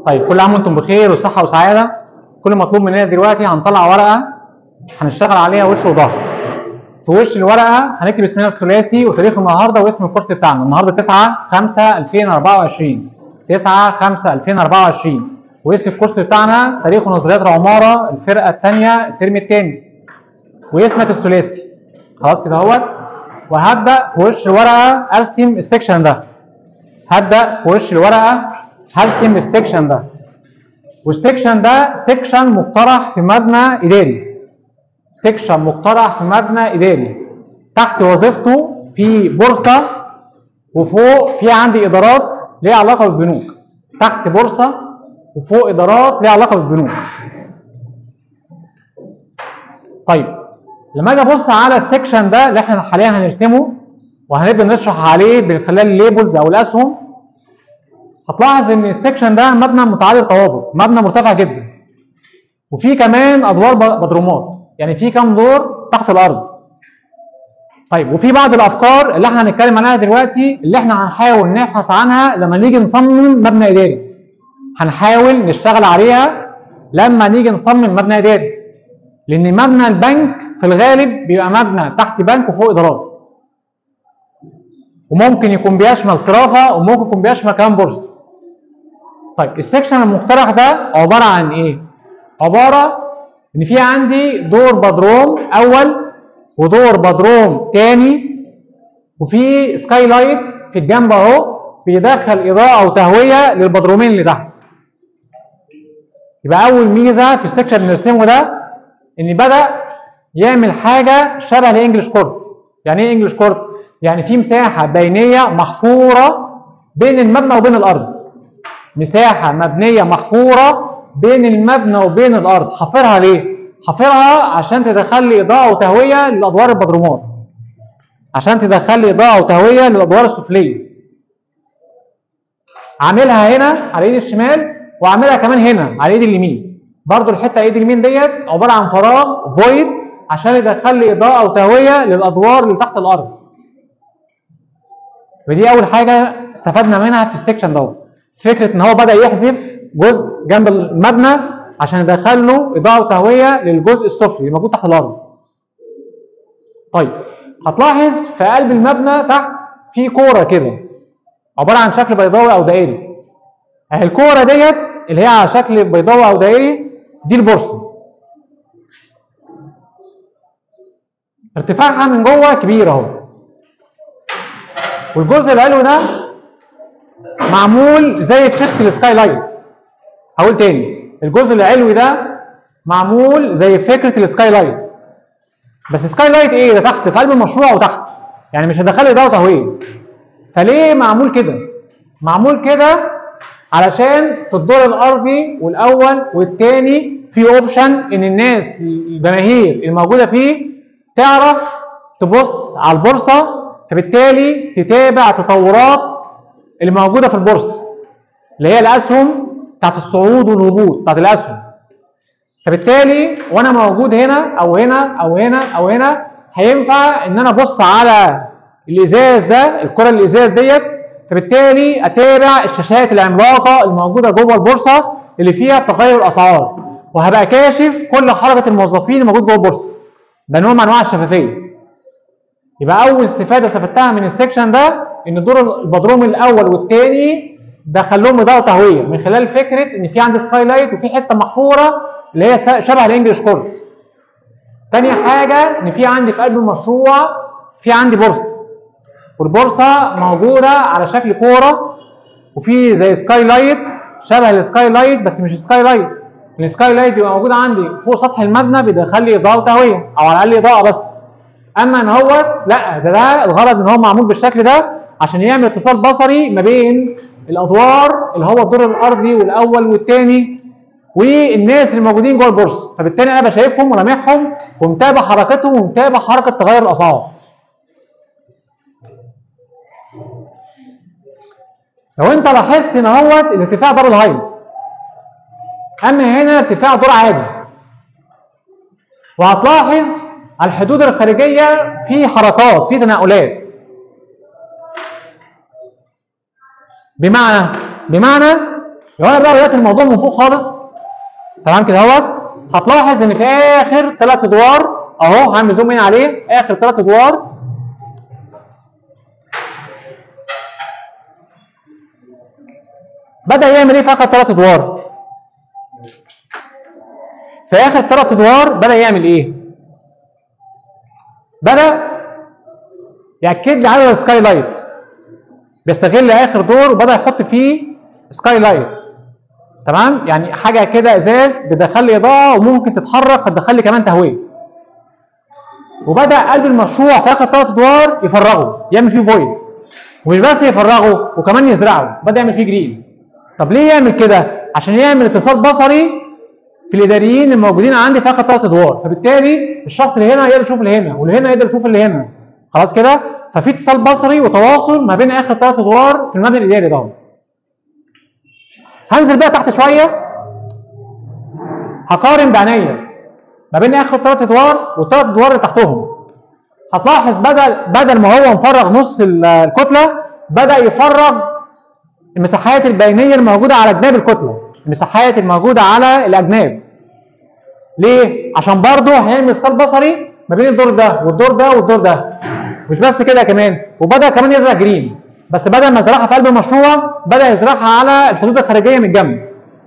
طيب كل عام وانتم بخير وصحه وسعاده كل مطلوب مننا دلوقتي هنطلع ورقه هنشتغل عليها وش وظهر في وش الورقه هنكتب اسمنا الثلاثي وتاريخ النهارده واسم الكورس بتاعنا النهارده 9 5 2024 9 5 2024 واسم الكورس بتاعنا تاريخ ونظريات العماره الفرقه الثانيه الترم الثاني واسمك الثلاثي خلاص كده اهوت وهبدا في وش الورقه ارسم السكشن ده هبدا في وش الورقه هرسم السكشن ده والسكشن ده سكشن مقترح في مبنى اداري سكشن مقترح في مبنى اداري تحت وظيفته في بورصه وفوق في عندي ادارات ليها علاقه بالبنوك تحت بورصه وفوق ادارات ليها علاقه بالبنوك طيب لما اجي ابص على السكشن ده اللي احنا حاليا هنرسمه وهنبدا نشرح عليه من خلال الليبلز او الاسهم هتلاحظ ان السكشن ده مبنى متعدد الطوابق مبنى مرتفع جدا وفي كمان ادوار بدرومات يعني في كام دور تحت الارض طيب وفي بعض الافكار اللي احنا هنتكلم عنها دلوقتي اللي احنا هنحاول نبحث عنها لما نيجي نصمم مبنى اداري هنحاول نشتغل عليها لما نيجي نصمم مبنى اداري لان مبنى البنك في الغالب بيبقى مبنى تحت بنك وفوق ادارات وممكن يكون بيشمل صرافه وممكن يكون بيشمل كمان بورصه طيب السكشن المقترح ده عباره عن ايه عباره ان في عندي دور بدروم اول ودور بدروم تاني وفي سكاي لايت في الجنب اهو بيدخل اضاءه وتهويه للبدرومين اللي تحت يبقى اول ميزه في السكشن اللي بنرسمه ده ان بدا يعمل حاجه شبه الانجليش كورت يعني ايه انجليش كورت يعني في مساحه بينيه محفوره بين المبنى وبين الارض مساحه مبنيه محفوره بين المبنى وبين الارض حافرها ليه حافرها عشان تدخل لي اضاءه وتهويه لادوار البدرومات عشان تدخل لي اضاءه وتهويه للادوار السفليه عاملها هنا على ايد الشمال وعاملها كمان هنا على ايد اليمين برضو الحته ايد اليمين ديت عباره عن فراغ فويد عشان يدخل لي اضاءه وتهويه للادوار اللي تحت الارض ودي اول حاجه استفدنا منها في السكشن دوت فكره ان هو بدا يحذف جزء جنب المبنى عشان يدخل له اضاءه وتهويه للجزء السفلي اللي موجود تحت الارض طيب هتلاحظ في قلب المبنى تحت في كوره كده عباره عن شكل بيضاوي او دائري اهي الكوره ديت اللي هي على شكل بيضاوي او دائري دي البورصه ارتفاعها من جوه كبير اهو والجزء العلوي ده معمول زي فكره السكاي لايت هقول تاني الجزء العلوي ده معمول زي فكره السكاي لايت بس السكاي لايت ايه ده تحت في قلب المشروع وتحت يعني مش هدخل اضاءه وتهويه فليه معمول كده معمول كده علشان في الدور الارضي والاول والثاني في اوبشن ان الناس الجماهير الموجوده فيه تعرف تبص على البورصه فبالتالي تتابع تطورات اللي موجوده في البورصه اللي هي الاسهم بتاعت الصعود والهبوط بتاعت الاسهم فبالتالي وانا موجود هنا او هنا او هنا او هنا هينفع ان انا ابص على الازاز ده الكره الازاز ديت فبالتالي اتابع الشاشات العملاقه الموجوده جوه البورصه اللي فيها تغير الاسعار وهبقى كاشف كل حركه الموظفين الموجود جوه البورصه ده نوع من انواع الشفافيه يبقى اول استفاده استفدتها من السكشن ده ان دور البدروم الاول والثاني دخل لهم اضاءه وتهويه من خلال فكره ان في عندي سكاي لايت وفي حته محفوره اللي هي شبه الانجليش كورت. تاني حاجه ان في عندي في قلب المشروع في عندي بورصه والبورصه موجوده على شكل كوره وفي زي سكاي لايت شبه السكاي لايت بس مش سكاي لايت السكاي لايت بيبقى موجود عندي فوق سطح المبنى بيدخل لي اضاءه وتهويه او على الاقل اضاءه بس اما ان هو لا ده ده الغرض ان هو معمول بالشكل ده عشان يعمل اتصال بصري ما بين الادوار اللي هو الدور الارضي والاول والثاني والناس اللي موجودين جوه البورصه فبالتالي انا ابقى شايفهم ولامحهم ومتابع حركتهم ومتابع حركه تغير الاسعار لو انت لاحظت ان هو الارتفاع دور الهايت اما هنا ارتفاع دور عادي وهتلاحظ على الحدود الخارجيه في حركات في تنقلات بمعنى بمعنى لو انا بقى بدات الموضوع من فوق خالص تمام كده اهوت هتلاحظ ان في اخر ثلاث ادوار اهو هعمل زوم ان عليه اخر ثلاث ادوار بدا يعمل ايه في اخر ثلاث ادوار في اخر ثلاث ادوار بدا يعمل ايه بدا ياكد لي على السكاي لايت بيستغل اخر دور وبدا يحط فيه سكاي لايت تمام يعني حاجه كده ازاز بتدخل لي اضاءه وممكن تتحرك فتدخل لي كمان تهويه وبدا قلب المشروع في اخر ثلاث ادوار يفرغه يعمل فيه فويد ومش بس يفرغه وكمان يزرعه بدا يعمل فيه جرين طب ليه يعمل كده عشان يعمل اتصال بصري في الاداريين الموجودين عندي في اخر ثلاث ادوار فبالتالي الشخص اللي هنا يقدر يشوف اللي هنا واللي هنا يقدر يشوف اللي هنا خلاص كده ففي اتصال بصري وتواصل ما بين اخر ثلاث ادوار في المبنى الاداري ده هنزل بقى تحت شويه هقارن بعينيا ما بين اخر ثلاث ادوار والثلاث ادوار اللي تحتهم هتلاحظ بدل بدل ما هو مفرغ نص ال- الكتله بدا يفرغ المساحات البينيه الموجوده على جناب الكتله المساحات الموجوده على الاجناب ليه عشان برضه هيعمل اتصال بصري ما بين الدور ده والدور ده والدور ده مش بس كده كمان وبدا كمان يزرع جرين بس بدل ما يزرعها في قلب المشروع بدا يزرعها على الخطوط الخارجيه من الجنب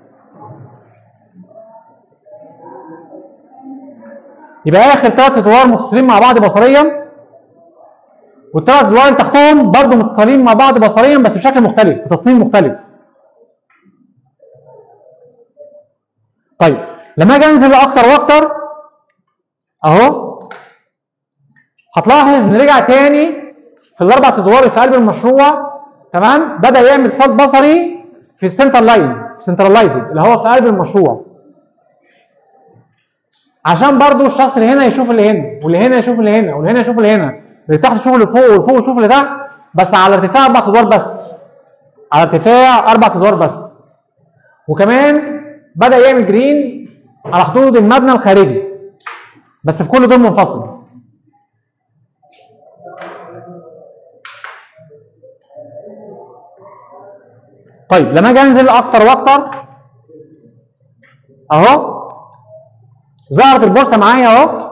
يبقى اخر ثلاث ادوار متصلين مع بعض بصريا والثلاث ادوار اللي تحتهم برضه متصلين مع بعض بصريا بس بشكل مختلف بتصميم مختلف طيب لما اجي انزل اكتر واكتر اهو هتلاحظ ان رجع تاني في الاربع ادوار اللي في قلب المشروع تمام بدا يعمل صوت بصري في السنتر لاين في سنترلايزد اللي هو في قلب المشروع عشان برضو الشخص اللي هنا يشوف اللي هنا واللي هنا يشوف اللي هنا واللي هنا يشوف اللي هنا اللي تحت يشوف اللي فوق واللي فوق يشوف اللي تحت بس على ارتفاع اربع ادوار بس على ارتفاع اربع ادوار بس وكمان بدا يعمل جرين على حدود المبنى الخارجي بس في كل دور منفصل طيب لما اجي انزل اكتر واكتر اهو ظهرت البورصه معايا اهو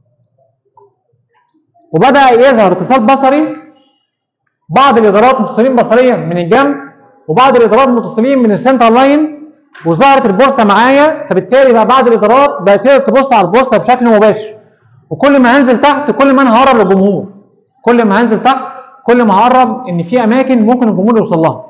وبدا يظهر اتصال بصري بعض الادارات متصلين بصريا من الجنب وبعض الادارات متصلين من السنتر لاين وظهرت البورصه معايا فبالتالي بقى بعض الادارات بقت تقدر تبص على البورصه بشكل مباشر وكل ما هنزل تحت كل ما انا هقرب للجمهور كل ما هنزل تحت كل ما هقرب ان في اماكن ممكن الجمهور يوصل لها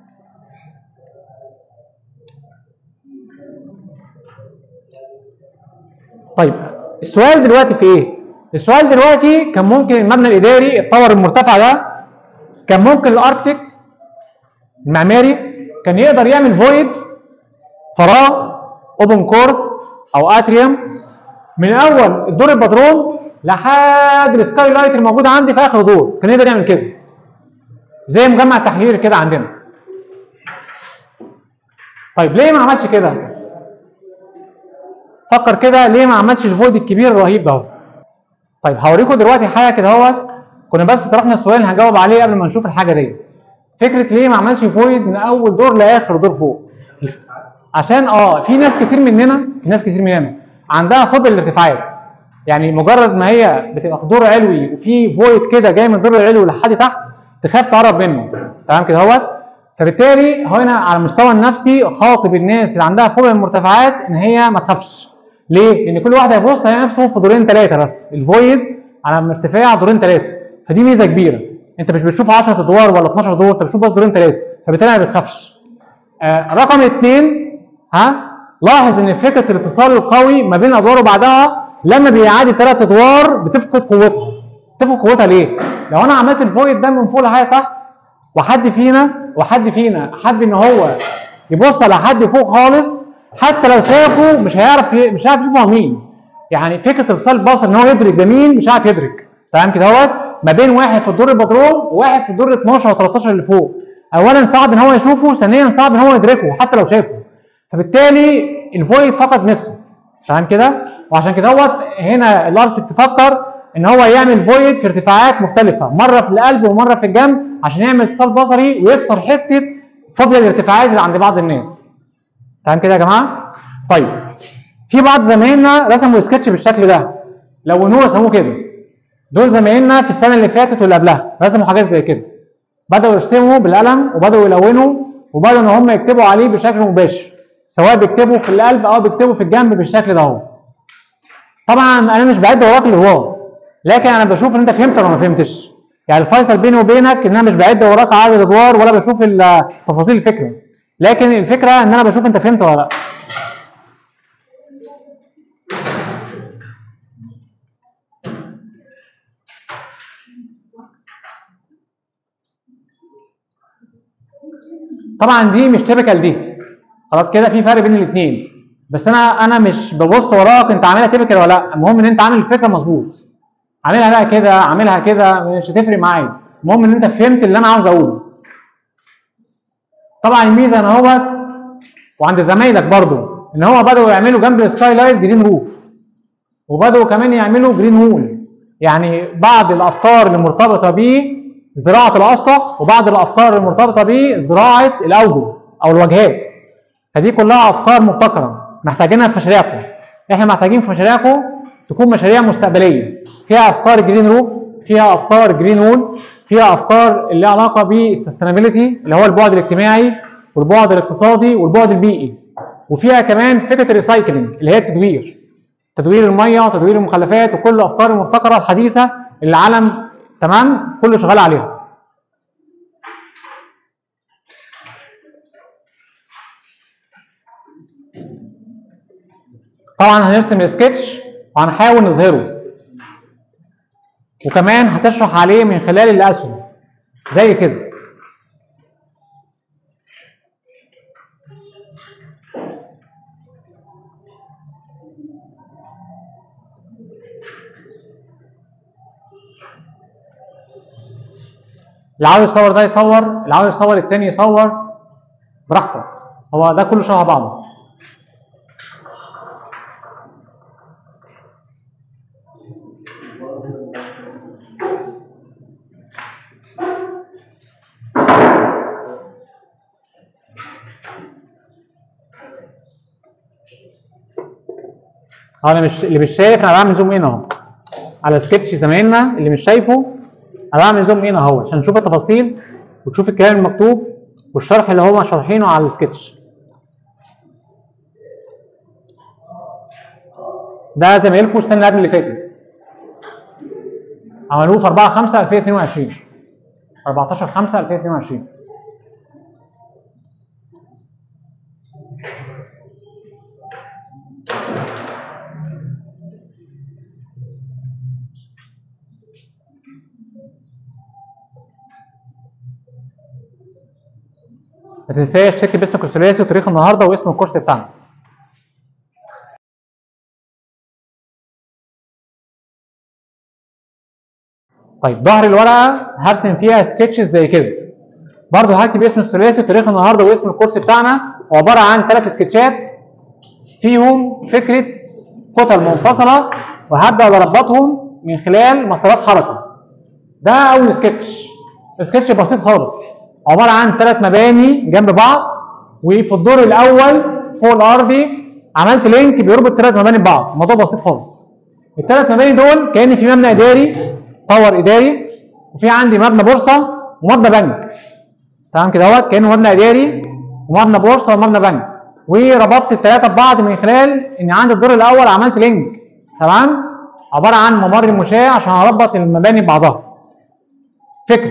طيب السؤال دلوقتي في ايه؟ السؤال دلوقتي كان ممكن المبنى الاداري الطور المرتفع ده كان ممكن الاركتكت المعماري كان يقدر يعمل فويد فراغ اوبن كورت او اتريوم من اول الدور البدروم لحد السكاي لايت الموجود عندي في اخر دور كان يقدر يعمل كده زي مجمع تحرير كده عندنا طيب ليه ما عملش كده؟ فكر كده ليه ما عملتش الفويد الكبير الرهيب ده طيب هوريكم دلوقتي حاجه كده اهوت كنا بس طرحنا السؤال اللي هنجاوب عليه قبل ما نشوف الحاجه دي فكره ليه ما عملش فويد من اول دور لاخر دور فوق عشان اه في ناس كتير مننا في ناس كتير مننا عندها فضل الارتفاعات يعني مجرد ما هي بتبقى في دور علوي وفي فويد كده جاي من الدور العلوي لحد تحت تخاف تقرب منه تمام كده اهوت فبالتالي هنا على المستوى النفسي خاطب الناس اللي عندها فوبيا من المرتفعات ان هي ما تخافش ليه؟ لان كل واحد هيبص هيلاقي نفسه في دورين ثلاثه بس الفويد على ارتفاع دورين ثلاثه فدي ميزه كبيره انت مش بتشوف 10 ادوار ولا 12 دور انت بتشوف بس دورين ثلاثه فبالتالي ما بتخافش آه رقم اثنين ها لاحظ ان فكره الاتصال القوي ما بين الادوار وبعدها لما بيعادي ثلاث ادوار بتفقد قوتها تفقد قوتها ليه؟ لو انا عملت الفويد ده من فوق لحد تحت وحد فينا وحد فينا حب ان هو يبص على حد فوق خالص حتى لو شافه مش هيعرف ي... مش هيعرف يشوفه هو مين يعني فكره اتصال البصر ان هو يدرك ده مين مش هيعرف يدرك تمام كده اهوت ما بين واحد في الدور البدروم وواحد في الدور 12 و 13 اللي فوق اولا صعب ان هو يشوفه ثانيا صعب ان هو يدركه حتى لو شافه فبالتالي الفويد فقد نسبه تمام كده وعشان كده اهوت هنا الارت تفكر ان هو يعمل فويد في ارتفاعات مختلفه مره في القلب ومره في الجنب عشان يعمل اتصال بصري ويكسر حته فضل الارتفاعات اللي عند بعض الناس تمام كده يا جماعه طيب في بعض زمايلنا رسموا سكتش بالشكل ده لونوه رسموه كده دول زمايلنا في السنه اللي فاتت واللي قبلها رسموا حاجات زي كده بداوا يرسموا بالقلم وبداوا يلونوا وبداوا ان هم يكتبوا عليه بشكل مباشر سواء بيكتبوا في القلب او بيكتبوا في الجنب بالشكل ده اهو طبعا انا مش بعد وراك الادوار لكن انا بشوف ان انت فهمت ولا ما فهمتش يعني الفيصل بيني وبينك ان انا مش بعد وراك عدد الادوار ولا بشوف ال- تفاصيل الفكره لكن الفكره ان انا بشوف انت فهمت ولا لا طبعا دي مش تيبيكال دي خلاص كده في فرق بين الاثنين بس انا انا مش ببص وراك انت عاملها تيبيكال ولا لا المهم ان انت عامل الفكره مظبوط عاملها بقى كده عاملها كده مش هتفرق معايا المهم ان انت فهمت اللي انا عاوز اقوله طبعا الميزه ان هو وعند زمايلك برضو ان هو بداوا يعملوا جنب السكاي لايت جرين روف وبداوا كمان يعملوا جرين وول يعني بعض الافكار اللي مرتبطه بزراعه الاسطح وبعض الافكار المرتبطه بزراعه الاوجه او الواجهات فدي كلها افكار مبتكره محتاجينها في مشاريعكم احنا محتاجين في مشاريعكم تكون مشاريع مستقبليه فيها افكار جرين روف فيها افكار جرين وول فيها افكار اللي لها علاقه بالسستينابيلتي اللي هو البعد الاجتماعي والبعد الاقتصادي والبعد البيئي وفيها كمان فكره الريسايكلينج اللي هي التدوير تدوير الميه وتدوير المخلفات وكل الافكار المبتكره الحديثه اللي العالم تمام كله شغال عليها طبعا هنرسم السكتش وهنحاول نظهره وكمان هتشرح عليه من خلال الاسهم زي كده اللي عاوز يصور ده يصور اللي عاوز يصور التاني يصور براحتك هو ده كله شبه بعضه هو انا مش اللي مش شايف انا بعمل زوم ان اهو على سكتش زمايلنا اللي مش شايفه انا بعمل زوم ان اهو عشان نشوف التفاصيل وتشوف الكلام المكتوب والشرح اللي هما شارحينه على السكتش ده زمايلكم السنه اللي قبل اللي فاتت عملوه في 4 5 2022 14 5 2022 ما تنساش تكتب اسمك الثلاثي وتاريخ النهارده واسم الكورس بتاعنا طيب ظهر الورقه هرسم فيها سكتشز زي كده برضه هكتب اسم الثلاثي وتاريخ النهارده واسم الكورس بتاعنا عباره عن ثلاث سكتشات فيهم فكره كتل منفصله وهبدا اربطهم من خلال مسارات حركه ده اول سكتش سكتش بسيط خالص عباره عن ثلاث مباني جنب بعض وفي الدور الاول فوق الارضي عملت لينك بيربط ثلاث مباني ببعض الموضوع بسيط خالص الثلاث مباني دول كان في مبنى اداري باور اداري وفي عندي مبنى بورصه ومبنى بنك تمام كده اهوت كانه مبنى اداري ومبنى بورصه ومبنى بنك وربطت الثلاثه ببعض من خلال ان عندي الدور الاول عملت لينك تمام عباره عن ممر المشاة عشان اربط المباني ببعضها فكره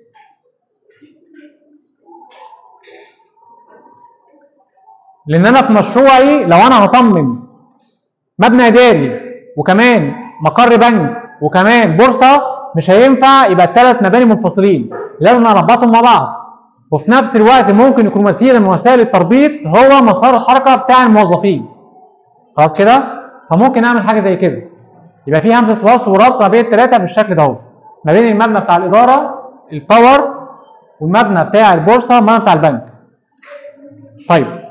لان انا في مشروعي لو انا هصمم مبنى اداري وكمان مقر بنك وكمان بورصه مش هينفع يبقى الثلاث مباني منفصلين لازم اربطهم مع بعض وفي نفس الوقت ممكن يكون وسيله من وسائل التربيط هو مسار الحركه بتاع الموظفين خلاص كده فممكن اعمل حاجه زي كده يبقى في همزه وصل وربط ما بين الثلاثه بالشكل ده اهو ما بين المبنى بتاع الاداره الباور والمبنى بتاع البورصه والمبنى بتاع البنك طيب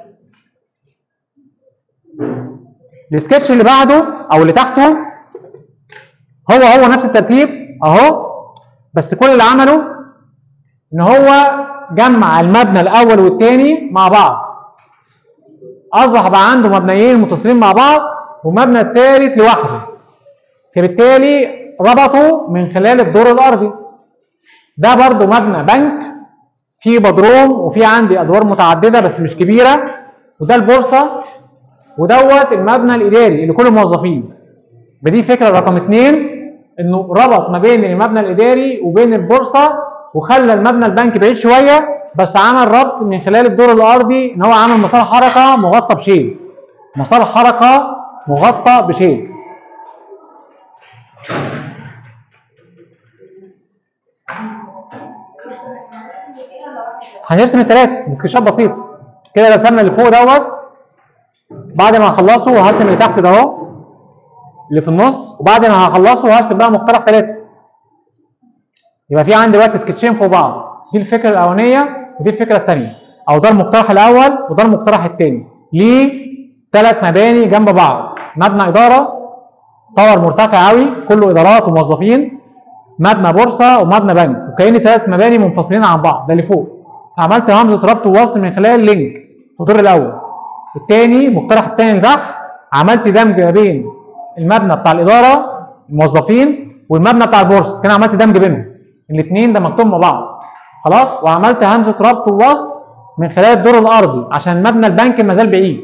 السكتش اللي بعده او اللي تحته هو هو نفس الترتيب اهو بس كل اللي عمله ان هو جمع المبنى الاول والثاني مع بعض اصبح بقى عنده مبنيين متصلين مع بعض ومبنى الثالث لوحده فبالتالي ربطوا من خلال الدور الارضي ده برضو مبنى بنك فيه بدروم وفي عندي ادوار متعدده بس مش كبيره وده البورصه ودوت المبنى الاداري لكل الموظفين بدي فكره رقم اثنين انه ربط ما بين المبنى الاداري وبين البورصه وخلى المبنى البنك بعيد شويه بس عمل ربط من خلال الدور الارضي ان هو عمل مسار حركه مغطى بشيل مسار حركه مغطى بشيل هنرسم الثلاثه سكتشات بسيط كده رسمنا اللي فوق دوت بعد ما اخلصه هرسم اللي تحت ده اهو اللي في النص وبعد ما هخلصه هرسم بقى مقترح ثلاثه يبقى في عندي دلوقتي سكتشين فوق بعض دي الفكره الاولانيه ودي الفكره الثانيه او ده المقترح الاول وده المقترح الثاني ليه ثلاث مباني جنب بعض مبنى اداره طور مرتفع قوي كله ادارات وموظفين مبنى بورصه ومبنى بنك وكأن ثلاث مباني منفصلين عن بعض ده اللي فوق عملت همزه ربط ووصل من خلال لينك في الدور الاول الثاني المقترح الثاني اللي تحت عملت دمج ما بين المبنى بتاع الاداره الموظفين والمبنى بتاع البورصه كان عملت دمج بينهم الاثنين دمجتهم مع بعض خلاص وعملت همزه ربط ووصل من خلال الدور الارضي عشان مبنى البنك ما زال بعيد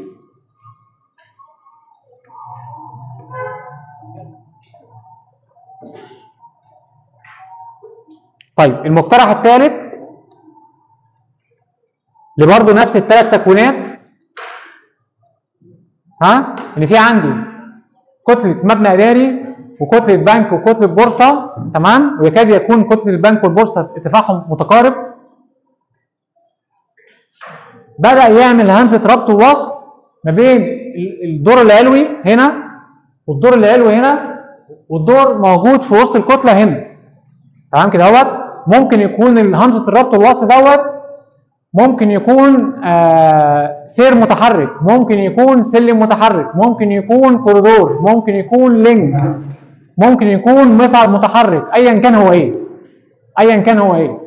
طيب المقترح الثالث اللي برضه نفس الثلاث تكوينات ها ان في عندي كتله مبنى اداري وكتله بنك وكتله بورصه تمام ويكاد يكون كتله البنك والبورصه ارتفاعهم متقارب بدا يعمل همزه ربط ووصل ما بين ال- الدور العلوي هنا والدور العلوي هنا والدور موجود في وسط الكتله هنا تمام كده اهوت ممكن يكون همزه الربط والوصل دوت ممكن يكون آه سير متحرك ممكن يكون سلم متحرك ممكن يكون كوريدور ممكن يكون لينك ممكن يكون مصعد متحرك ايا كان هو ايه ايا كان هو ايه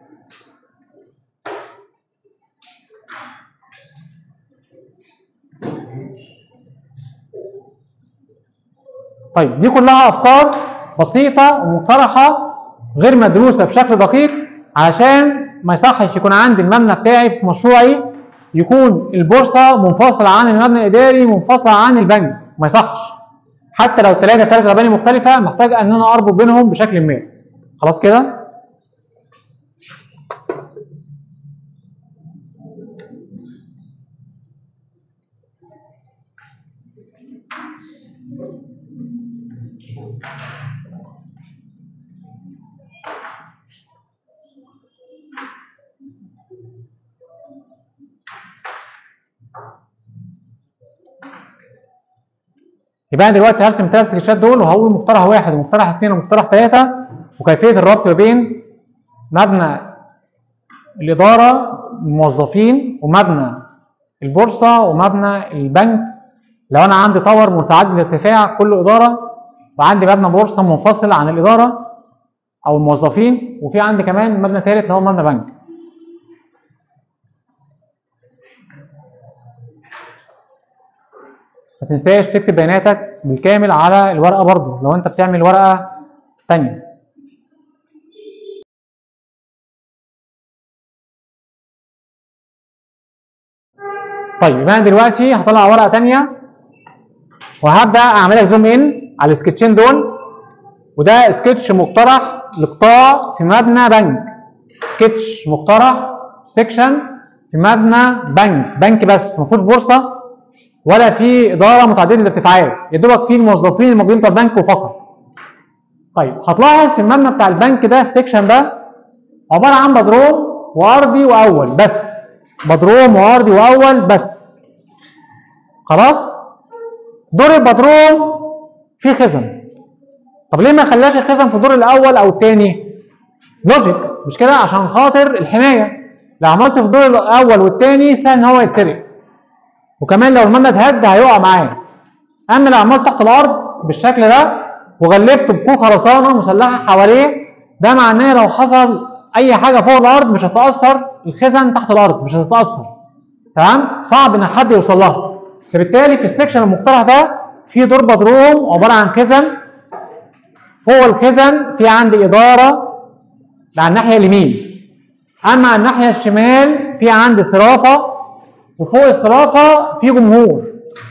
طيب دي كلها افكار بسيطه ومقترحه غير مدروسه بشكل دقيق عشان ما يصحش يكون عندي المبنى بتاعي في مشروعي يكون البورصه منفصله عن المبنى الاداري منفصله عن البنك ما يصحش حتى لو ثلاثه ثلاث مباني مختلفه محتاج ان انا اربط بينهم بشكل ما خلاص كده يبقى انا دلوقتي هرسم الثلاث سكتشات دول وهقول مقترح واحد ومقترح اثنين ومقترح ثلاثه وكيفيه الربط ما بين مبنى الاداره الموظفين ومبنى البورصه ومبنى البنك لو انا عندي طور متعدد الارتفاع كله اداره وعندي مبنى بورصه منفصل عن الاداره او الموظفين وفي عندي كمان مبنى ثالث اللي هو مبنى بنك ما تنساش تكتب بياناتك بالكامل على الورقه برضو لو انت بتعمل ورقه تانية طيب يبقى انا دلوقتي هطلع ورقه تانية وهبدا اعملها زوم ان على السكتشين دول وده سكتش مقترح لقطاع في مبنى بنك سكتش مقترح سيكشن في مبنى بنك بنك بس ما فيهوش بورصه ولا في اداره متعدده الارتفاعات يا دوبك في الموظفين الموجودين بتوع البنك وفقط طيب هتلاحظ في المبنى بتاع البنك ده السكشن ده عباره عن بدروم وارضي واول بس بدروم وارضي واول بس خلاص دور البدروم فيه خزن طب ليه ما خلاش الخزن في الدور الاول او الثاني لوجيك مش كده عشان خاطر الحمايه لو عملت في الدور الاول والثاني سهل ان هو يتسرق وكمان لو المبنى اتهد هيقع معاه اما لو عملت تحت الارض بالشكل ده وغلفت بكوخ خرسانه مسلحه حواليه ده معناه لو حصل اي حاجه فوق الارض مش هتاثر الخزن تحت الارض مش هتتاثر تمام صعب ان حد يوصل لها فبالتالي في السكشن المقترح ده في دور بدروم عباره عن خزن فوق الخزن في عندي اداره على الناحيه اليمين اما على الناحيه الشمال في عندي صرافه وفوق الصرافه في جمهور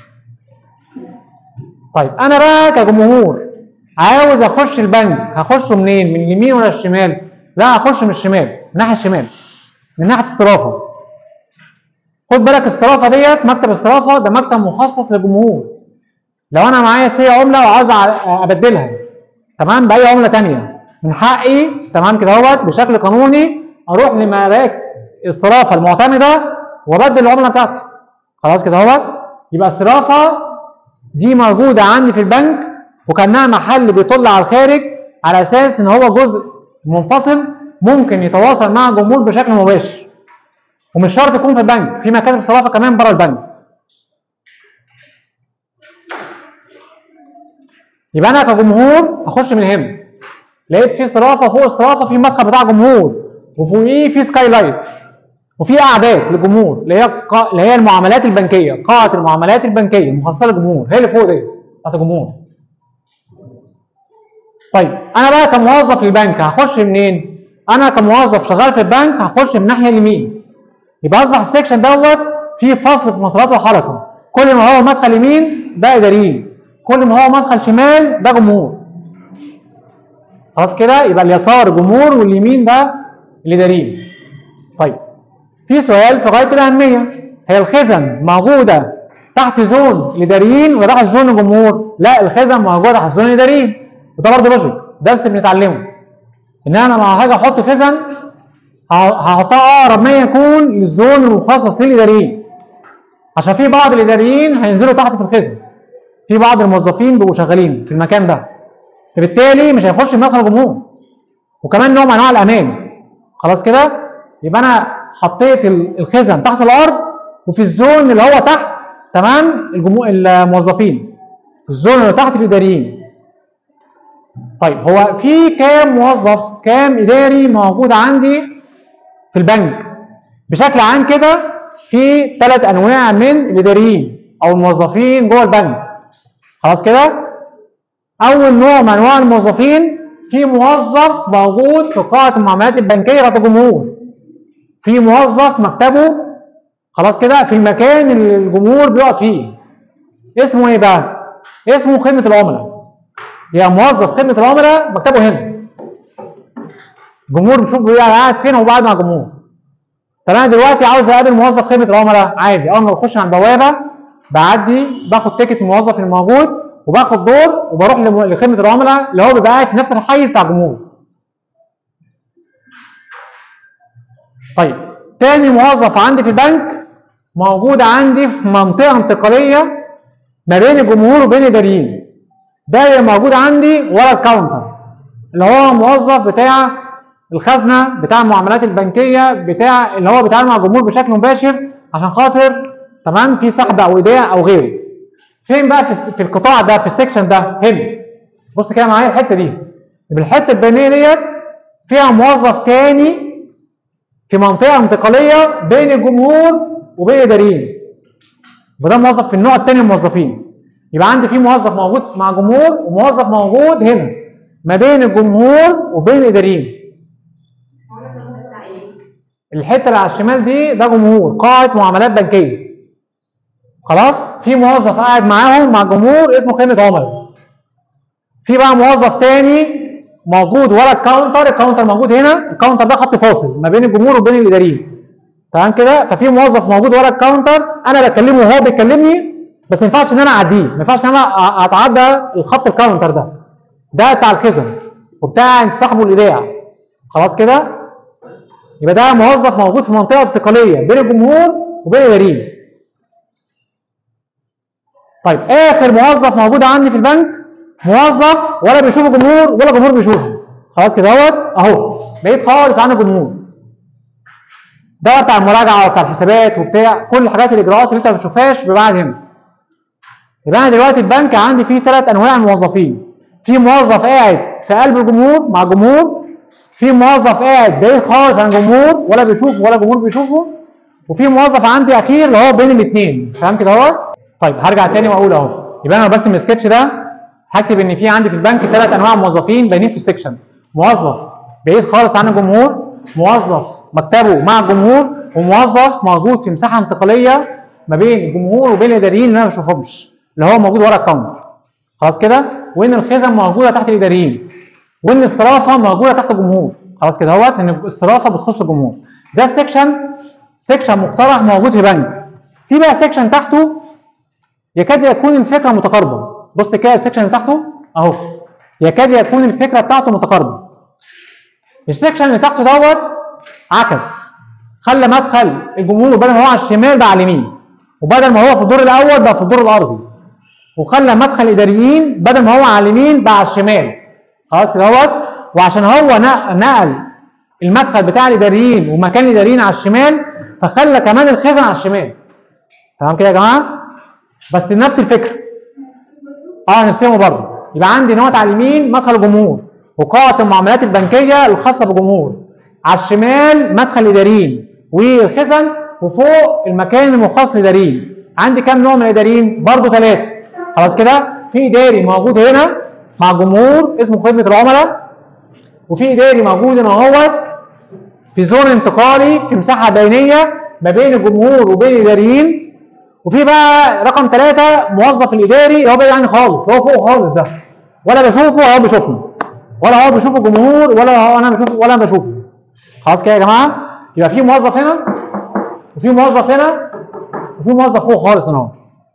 طيب انا بقى كجمهور عاوز اخش البنك هخشه منين من اليمين ولا الشمال لا هخش من الشمال من ناحيه الشمال من ناحيه الصرافه خد بالك الصرافه ديت مكتب الصرافه ده مكتب مخصص للجمهور لو انا معايا سي عمله وعاوز أ- ابدلها تمام باي عمله تانية من حقي تمام كده اهوت بشكل قانوني اروح لمراكز الصرافه المعتمده وابدل العمله بتاعتي خلاص كده اهوت يبقى الصرافه دي موجوده عندي في البنك وكانها محل بيطل على الخارج على اساس ان هو جزء منفصل ممكن يتواصل مع الجمهور بشكل مباشر ومش شرط يكون في البنك في مكاتب صرافه كمان بره البنك يبقى انا كجمهور اخش من هنا لقيت في صرافه فوق الصرافه في مدخل بتاع جمهور وفوقيه في سكاي لايت وفي قعدات للجمهور اللي هي قا... اللي هي المعاملات البنكيه قاعه المعاملات البنكيه المخصصه للجمهور هي اللي فوق دي بتاعت الجمهور طيب انا بقى كموظف للبنك هخش منين انا كموظف شغال في البنك هخش من الناحيه اليمين يبقى اصبح السكشن دوت فيه فصل في مصارات وحركه كل ما هو مدخل يمين ده اداريين كل ما هو مدخل شمال ده جمهور خلاص كده يبقى اليسار جمهور واليمين ده الاداريين طيب في سؤال في غايه الاهميه هي الخزن موجوده تحت زون الاداريين ولا تحت زون الجمهور لا الخزن موجوده تحت زون الاداريين وده برضه لوجيك درس بنتعلمه ان انا لما هاجي احط خزن ه- هحطها اقرب ما يكون للزون المخصص للاداريين عشان في بعض الاداريين هينزلوا تحت في الخزن في بعض الموظفين بيبقوا شغالين في المكان ده فبالتالي مش هيخش مدخل الجمهور وكمان نوع من انواع الامان خلاص كده يبقى انا حطيت ال- الخزن تحت الارض وفي الزون اللي هو تحت تمام الجمهور الموظفين الزون اللي تحت الاداريين طيب هو في كام موظف كام اداري موجود عندي في البنك بشكل عام كده في ثلاث انواع من الاداريين او الموظفين جوه البنك خلاص كده اول نوع من انواع الموظفين في موظف موجود في قاعه المعاملات البنكيه بتاعت الجمهور في موظف مكتبه خلاص كده في المكان اللي الجمهور بيقعد فيه اسمه ايه بقى اسمه خدمه العملاء يا موظف خدمه العملاء مكتبه هنا الجمهور بيشوف بيبقى قاعد فين وهو قاعد مع الجمهور طب انا دلوقتي عاوز اقابل موظف خدمه العملاء عادي اول ما بخش على البوابه بعدي باخد تيكت الموظف الموجود وباخد دور وبروح لم- لخدمه العملاء اللي هو بيبقى قاعد في نفس الحيز بتاع الجمهور طيب تاني موظف عندي في البنك موجود عندي في منطقه انتقاليه ما بين الجمهور وبين الاداريين ده اللي موجود عندي ورا الكاونتر اللي هو موظف بتاع الخزنه بتاع المعاملات البنكيه بتاع اللي هو بيتعامل مع الجمهور بشكل مباشر عشان خاطر تمام في سحب او ايداع او غيره فين بقى في, في القطاع ده في السكشن ده هنا بص كده معايا الحته دي يبقى الحته البينيه ديت فيها موظف تاني في منطقه انتقاليه بين الجمهور وبين الاداريين وده موظف في النوع الثاني من الموظفين يبقى عندي في موظف موجود مع جمهور وموظف موجود هنا ما بين الجمهور وبين الاداريين الحته اللي على الشمال دي ده جمهور قاعه معاملات بنكيه خلاص في موظف قاعد معاهم مع الجمهور اسمه خدمه عملاء في بقى موظف تاني موجود ورا الكاونتر الكاونتر موجود هنا الكاونتر ده خط فاصل ما بين الجمهور وبين الاداريين تمام كده ففي موظف موجود ورا الكاونتر انا بكلمه وهو بيكلمني بس ما ينفعش ان انا اعديه ما ينفعش ان انا أ- اتعدى الخط الكاونتر ده ده بتاع الخزن وبتاع السحب والايداع خلاص كده يبقى ده موظف موجود في منطقه انتقاليه بين الجمهور وبين الاداريين طيب اخر موظف موجود عندي في البنك موظف ولا بيشوف الجمهور ولا الجمهور بيشوفه خلاص كده اهوت اهو بعيد خالص عن الجمهور ده بتاع المراجعه وبتاع الحسابات وبتاع كل الحاجات الاجراءات اللي انت ما بتشوفهاش بيبقى قاعد هنا يبقى انا دلوقتي البنك عندي فيه ثلاث انواع من الموظفين في موظف قاعد في قلب الجمهور مع الجمهور في موظف قاعد بعيد خالص عن الجمهور ولا بيشوفه ولا الجمهور بيشوفه وفي موظف عندي اخير اللي هو بين الاثنين فاهم كده اهوت طيب هرجع تاني واقول اهو يبقى انا برسم السكتش ده هكتب ان في عندي في البنك ثلاث انواع موظفين باينين في السكشن موظف بعيد خالص عن الجمهور موظف مكتبه مع الجمهور وموظف موجود في مساحه انتقاليه ما بين الجمهور وبين الاداريين اللي انا ما بشوفهمش اللي هو موجود ورا الكاونتر خلاص كده وان الخزن موجوده تحت الاداريين وان الصرافه موجوده تحت الجمهور خلاص كده اهوت ان الصرافه بتخص الجمهور ده سكشن سكشن مقترح موجود في بنك في بقى سكشن تحته يكاد يكون الفكره متقاربه بص كده السكشن اللي تحته اهو يكاد يكون الفكره بتاعته متقاربه السكشن اللي تحته دوت عكس خلى مدخل الجمهور بدل ما هو على الشمال بقى على اليمين وبدل ما هو في الدور الاول بقى في الدور الارضي وخلى مدخل الاداريين بدل ما هو على اليمين بقى على الشمال خلاص كده اهوت وعشان هو نق- نقل المدخل بتاع الاداريين ومكان الاداريين على الشمال فخلى كمان الخزن على الشمال تمام كده يا جماعه بس نفس الفكره اه نرسمه برضه يبقى عندي نوت على اليمين مدخل الجمهور وقاعه المعاملات البنكيه الخاصه بالجمهور على الشمال مدخل الاداريين والخزن وفوق المكان المخصص للاداريين عندي كام نوع من الاداريين برضه ثلاثه خلاص كده في اداري موجود هنا مع الجمهور اسمه خدمه العملاء وفي اداري موجود هنا اهوت في زون انتقالي في مساحه بينيه ما بين الجمهور وبين الاداريين وفي بقى رقم ثلاثة موظف الإداري اللي هو بعيد عني خالص اللي هو فوق خالص ده ولا بشوفه ولا هو بيشوفني ولا هو بيشوف الجمهور ولا هو أنا بشوفه ولا أنا بشوفه خلاص كده يا جماعة يبقى في موظف هنا وفي موظف هنا وفي موظف فوق خالص هنا اهو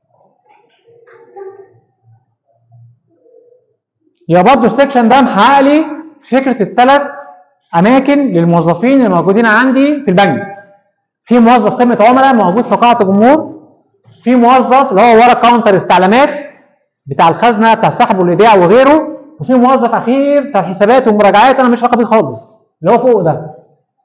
يبقى برضه السكشن ده محقق لي فكرة الثلاث أماكن للموظفين اللي موجودين عندي في البنك في موظف خدمة عملاء موجود في قاعة الجمهور في موظف اللي هو ورا كاونتر استعلامات بتاع الخزنه بتاع السحب والايداع وغيره وفي موظف اخير بتاع الحسابات والمراجعات انا مش راقب بيه خالص اللي هو فوق ده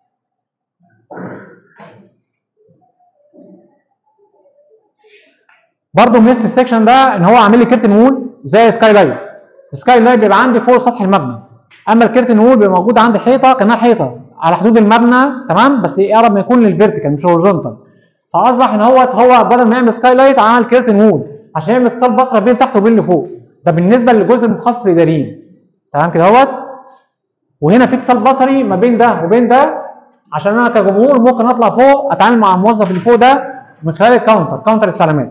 برضه ميزه السكشن ده ان هو عامل لي كيرتن وول زي سكاي لايت سكاي لايت بيبقى عندي فوق سطح المبنى اما الكيرتن وول بيبقى موجود عندي حيطه كانها حيطه على حدود المبنى تمام بس اقرب ما يكون للفيرتيكال مش هورزونتال فاصبح ان هو هو بدل ما يعمل سكاي لايت عمل كيرتن وول عشان يعمل اتصال بصري بين تحت وبين اللي فوق ده بالنسبه للجزء المخصص للاداريين تمام كده اهوت وهنا في اتصال بصري ما بين ده وبين ده عشان انا كجمهور ممكن اطلع فوق اتعامل مع الموظف اللي فوق ده من خلال الكاونتر كاونتر استعلامات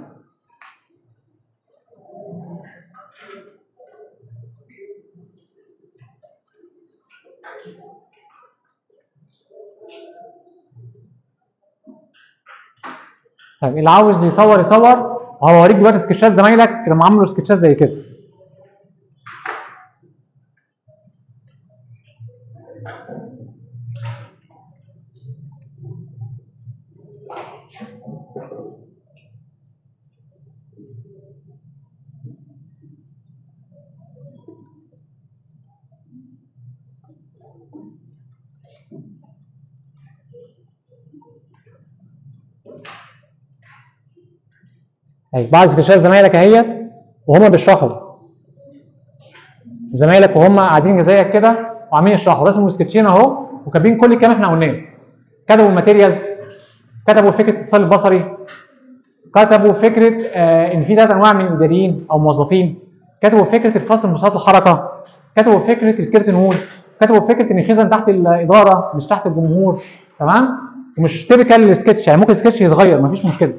طيب اللي عاوز يصور يصور وهوريك دلوقتي سكتشات زمايلك لما عملوا سكتشات زي كده طيب بعض سكتشات زمايلك اهيت وهم بيشرحوا زمايلك وهم قاعدين زيك كده وعاملين يشرحوا رسموا سكتشين اهو وكاتبين كل الكلام احنا قلناه كتبوا الماتيريالز كتبوا فكره الاتصال البصري كتبوا فكره آه ان في ثلاث انواع من الاداريين او موظفين كتبوا فكره الفصل مسارات الحركه كتبوا فكره الكيرتن وول كتبوا فكره ان الخزن تحت الاداره مش تحت الجمهور تمام ومش تيبيكال للسكتش يعني ممكن السكتش يتغير مفيش مشكله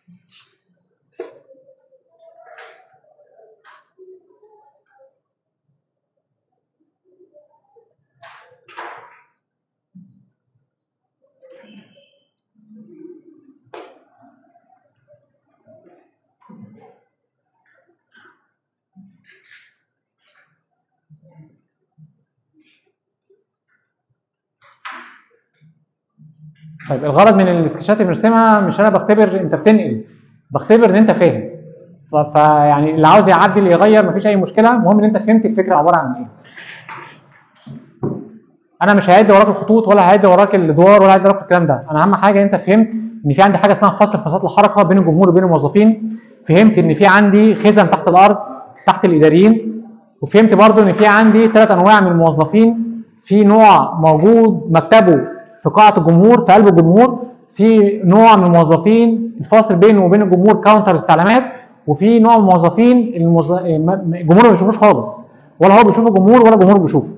طيب الغرض من السكتشات اللي بنرسمها مش انا بختبر انت بتنقل بختبر ان انت فاهم ف- فيعني اللي عاوز يعدل يغير مفيش اي مشكله المهم ان انت فهمت الفكره عباره عن ايه انا مش هعد وراك الخطوط ولا هعد وراك الادوار ولا هعد وراك الكلام ده انا اهم حاجه انت فهمت ان في عندي حاجه اسمها فصل فصلات الحركه بين الجمهور وبين الموظفين فهمت ان في عندي خزن تحت الارض تحت الاداريين وفهمت برضو ان في عندي ثلاث انواع من الموظفين في نوع موجود مكتبه في قاعه الجمهور في قلب الجمهور في نوع من الموظفين الفاصل بينه وبين الجمهور كاونتر استعلامات وفي نوع من الموظفين الموظ... م- الجمهور ما بيشوفوش خالص ولا هو بيشوف الجمهور ولا الجمهور بيشوفه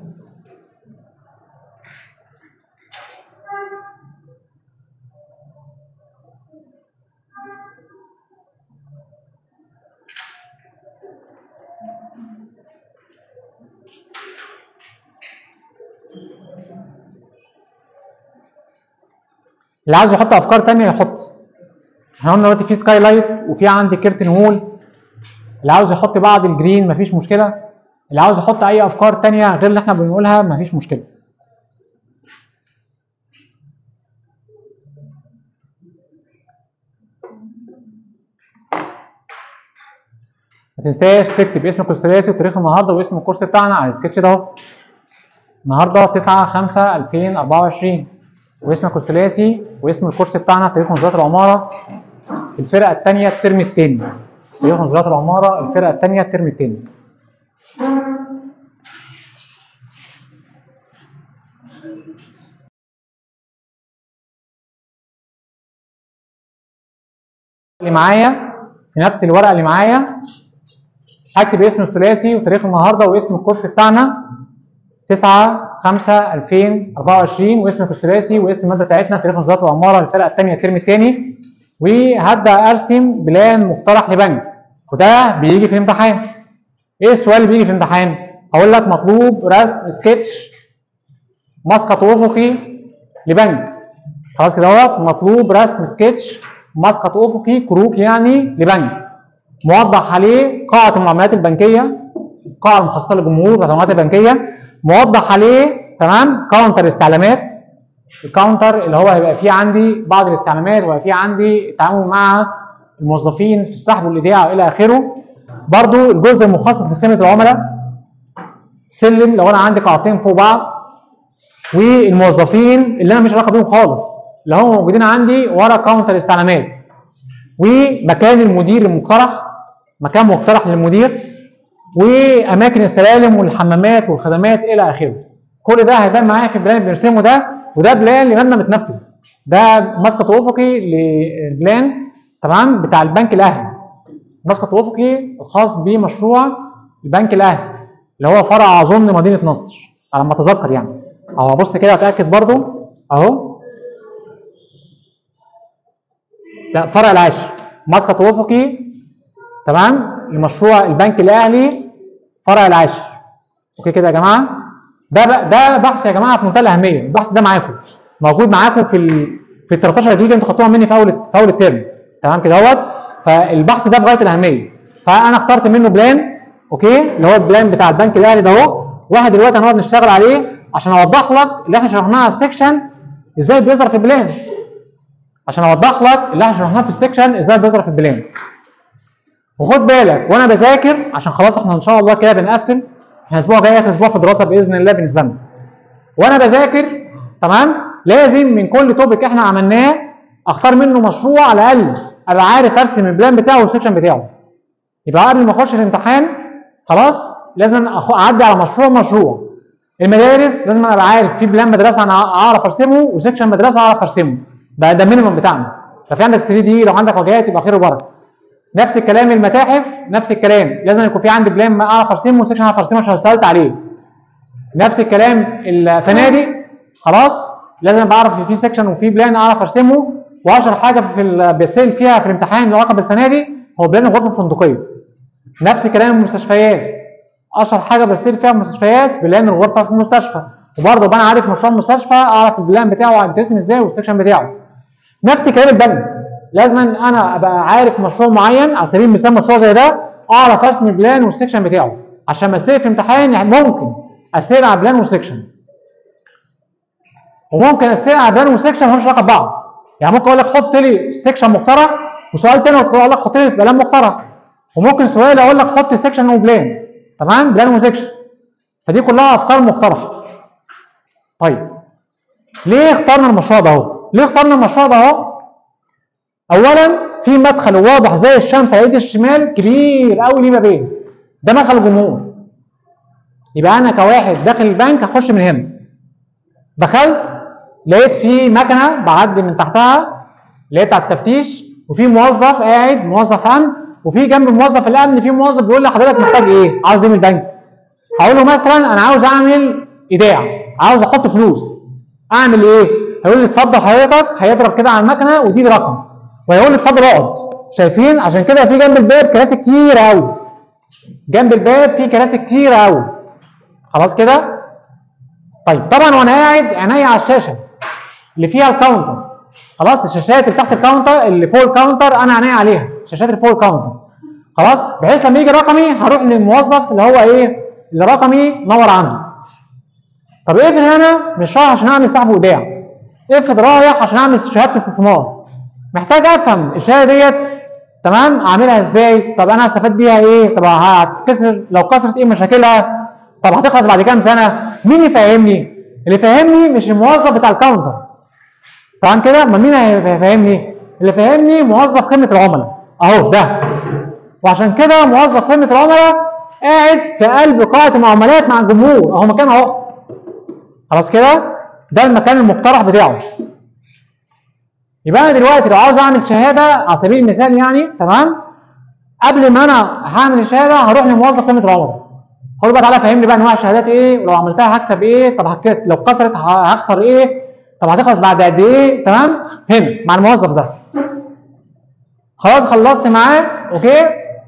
اللي عاوز يحط افكار تانية يحط احنا قلنا دلوقتي في سكاي لايت وفي عندي كيرتن وول اللي عاوز يحط بعض الجرين مفيش مشكله اللي عاوز يحط اي افكار تانية غير اللي احنا بنقولها مفيش مشكله ما تنساش تكتب اسمك الثلاثي وتاريخ النهارده واسم الكورس بتاعنا على السكتش ده اهو النهارده 9 5 2024 واسمك الثلاثي واسم الكورس بتاعنا تاريخ نظريات العماره الفرقه الثانيه الترم الثاني تاريخ نظريات العماره الفرقه الثانيه الترم الثاني اللي معايا في نفس الورقه اللي معايا هكتب اسم الثلاثي وتاريخ النهارده واسم الكورس بتاعنا 9 5 2024 واسمك الثلاثي واسم الماده بتاعتنا تاريخ نظريات العماره الفرقه الثانيه الترم الثاني وهبدا ارسم بلان مقترح لبنك وده بيجي في الامتحان ايه السؤال اللي بيجي في الامتحان؟ هقول لك مطلوب رسم سكتش مسقط افقي لبنك خلاص كده اهوت مطلوب رسم سكتش مسقط افقي كروكي يعني لبنك موضح عليه قاعه المعاملات البنكيه القاعه المخصصه للجمهور بتاعت المعاملات البنكيه موضح عليه تمام كاونتر استعلامات الكاونتر اللي هو هيبقى فيه عندي بعض الاستعلامات وهيبقى فيه عندي التعامل مع الموظفين في السحب والايداع الى اخره برضو الجزء المخصص لخدمه العملاء سلم لو انا عندي قاعتين فوق بعض والموظفين اللي انا مش علاقه بيهم خالص اللي هم موجودين عندي ورا كاونتر استعلامات ومكان المدير المقترح مكان مقترح للمدير واماكن السلالم والحمامات والخدمات الى اخره كل ده هيبان معايا في البلان اللي بنرسمه ده وده بلان لمبنى متنفذ ده مسقط افقي لبلان تمام بتاع البنك الاهلي مسقط افقي الخاص بمشروع البنك الاهلي اللي هو فرع اظن مدينه نصر على ما اتذكر يعني اهو بص كده اتاكد برضو اهو لا فرع العاشر مسقط افقي تمام لمشروع البنك الاهلي فرع العاشر اوكي كده يا جماعه ده بقى ده بحث يا جماعه في منتهى الاهميه البحث ده معاكم موجود معاكم في ال في ال 13 جيجا انتوا خدتوها مني في اول في اول الترم تمام كده اهوت فالبحث ده بغايه الاهميه فانا اخترت منه بلان اوكي اللي هو البلان بتاع البنك الاهلي ده اهو واحد دلوقتي هنقعد نشتغل عليه عشان اوضح لك اللي احنا شرحناه على السكشن ازاي بيظهر في البلان عشان اوضح لك اللي احنا شرحناه في السكشن ازاي بيظهر في البلان وخد بالك وانا بذاكر عشان خلاص احنا ان شاء الله كده بنقفل احنا الاسبوع الجاي اخر اسبوع في الدراسه باذن الله بالنسبه لنا وانا بذاكر تمام لازم من كل توبيك احنا عملناه اختار منه مشروع على الاقل ابقى عارف ارسم البلان بتاعه والسكشن بتاعه يبقى قبل ما اخش الامتحان خلاص لازم أخ- اعدي على مشروع مشروع المدارس لازم ابقى عارف في بلان مدرسه انا اعرف ارسمه وسكشن مدرسه اعرف ارسمه ده ده المينيمم بتاعنا ففي عندك 3 دي لو عندك واجهات يبقى خير وبركه نفس الكلام المتاحف نفس الكلام لازم يكون في عندي بلان ما اعرف ارسمه وسكشن اعرف ارسمه عشان اشتغلت عليه نفس الكلام الفنادق خلاص لازم ابقى اعرف في سكشن وفي بلان اعرف ارسمه واشهر حاجه في ال- بيسال فيها في الامتحان له علاقه بالفنادق هو بلان الغرفه الفندقيه نفس كلام المستشفيات اشهر حاجه بسير فيها المستشفيات بلان الغرفه في المستشفى وبرضه ابقى انا عارف مشروع المستشفى اعرف البلان بتاعه هيترسم ازاي والسكشن بتاعه نفس كلام البنك لازم انا ابقى عارف مشروع معين على سبيل المثال مشروع زي ده اعرف ارسم البلان والسكشن بتاعه عشان ما استلف في امتحان يعني ممكن استلف على بلان وسكشن وممكن استلف على بلان وسكشن ملوش علاقه ببعض يعني ممكن اقول لك حط لي سكشن مقترح وسؤال تاني اقول لك حط لي بلان مقترح وممكن سؤال اقول لك حط سكشن وبلان تمام بلان وسكشن فدي كلها افكار مقترحه طيب ليه اخترنا المشروع ده اهو ليه اخترنا المشروع ده اهو اولا في مدخل واضح زي الشمس على ايدي الشمال كبير قوي ليه بابين ده مدخل الجمهور يبقى انا كواحد داخل البنك هخش من هنا دخلت لقيت في مكنه بعدي من تحتها اللي هي بتاعت التفتيش وفي موظف قاعد موظف امن وفي جنب موظف الامن في موظف بيقول لي حضرتك محتاج ايه؟ عاوز ايه من البنك؟ هقول له مثلا انا عاوز اعمل ايداع عاوز احط فلوس اعمل ايه؟ هيقول لي اتفضل حضرتك هيضرب كده على المكنه ودي رقم وهيقول لي اتفضل اقعد شايفين عشان كده في جنب الباب كراسي كتير قوي جنب الباب في كراسي كتير قوي خلاص كده؟ طيب طبعا وانا قاعد عينيا على الشاشه اللي فيها الكاونتر خلاص الشاشات اللي تحت الكاونتر اللي فوق الكاونتر انا عينيا عليها الشاشات اللي فوق الكاونتر خلاص بحيث لما يجي رقمي هروح للموظف اللي هو ايه اللي رقمي نور عنه طب افرض انا مش رايح عشان اعمل سحب وداع افرض رايح عشان اعمل شهاده استثمار محتاج افهم الشهاده ديت تمام اعملها ازاي طب انا هستفاد بيها ايه طب هتكسر لو كسرت ايه مشاكلها طب هتخلص بعد كام سنه مين يفهمني اللي يفهمني مش الموظف بتاع الكاونتر تمام كده امال مين هيفهمني اللي فهمني موظف خدمه العملاء اهو ده وعشان كده موظف خدمه العملاء قاعد في قلب قاعه المعاملات مع الجمهور اهو مكان اهو خلاص كده ده المكان المقترح بتاعه يبقى انا دلوقتي لو عاوز اعمل شهاده على سبيل المثال يعني تمام قبل ما انا هعمل الشهاده هروح لموظف خدمه العملاء خد بقى تعالى فهمني بقى انواع الشهادات ايه ولو عملتها هكسب ايه طب هك- لو كسرت ه- هخسر ايه طب هتخلص بعد قد ايه تمام هنا مع الموظف ده خلاص خلصت معاه اوكي